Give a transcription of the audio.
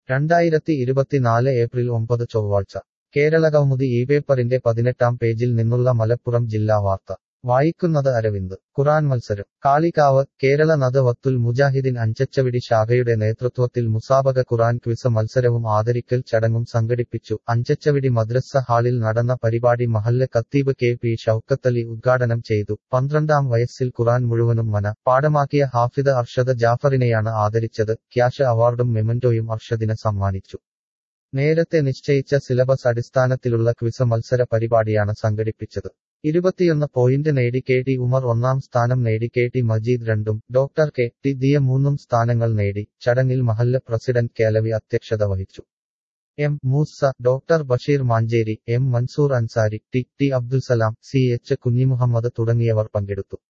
രണ്ടായിരത്തി ഇരുപത്തിനാല് ഏപ്രിൽ ഒമ്പത് ചൊവ്വാഴ്ച കേരളകൗമുദി ഈ പേപ്പറിന്റെ പതിനെട്ടാം പേജിൽ നിന്നുള്ള മലപ്പുറം ജില്ലാ വാർത്ത വായിക്കുന്നത് അരവിന്ദ് ഖുറാൻ മത്സരം കാളികാവ് കേരള നദവത്തുൽ മുജാഹിദിൻ അഞ്ചച്ചവിടി ശാഖയുടെ നേതൃത്വത്തിൽ മുസാബക ഖുറാൻ ക്വിസ് മത്സരവും ആദരിക്കൽ ചടങ്ങും സംഘടിപ്പിച്ചു അഞ്ചച്ചവിടി മദ്രസ ഹാളിൽ നടന്ന പരിപാടി മഹല്ല് കത്തീബ് കെ പി ഷൌക്കത്തലി ഉദ്ഘാടനം ചെയ്തു പന്ത്രണ്ടാം വയസ്സിൽ ഖുറാൻ മുഴുവനും മന പാഠമാക്കിയ ഹാഫിദ് അർഷദ് ജാഫറിനെയാണ് ആദരിച്ചത് ക്യാഷ് അവാർഡും മെമന്റോയും അർഷദിന് സമ്മാനിച്ചു നേരത്തെ നിശ്ചയിച്ച സിലബസ് അടിസ്ഥാനത്തിലുള്ള ക്വിസ് മത്സര പരിപാടിയാണ് സംഘടിപ്പിച്ചത് ഇരുപത്തിയൊന്ന് പോയിന്റ് നേടി കെ ടി ഉമർ ഒന്നാം സ്ഥാനം നേടി കെ ടി മജീദ് രണ്ടും ഡോക്ടർ കെ ടി ദിയ മൂന്നും സ്ഥാനങ്ങൾ നേടി ചടങ്ങിൽ മഹല്ല് പ്രസിഡന്റ് കേലവി അധ്യക്ഷത വഹിച്ചു M Moosa doctor Basheer Mancheri M Mansoor Ansari T T Abdulsalam C H Kunhimuhammad തുടങ്ങിയവർ പങ്കെടുത്തു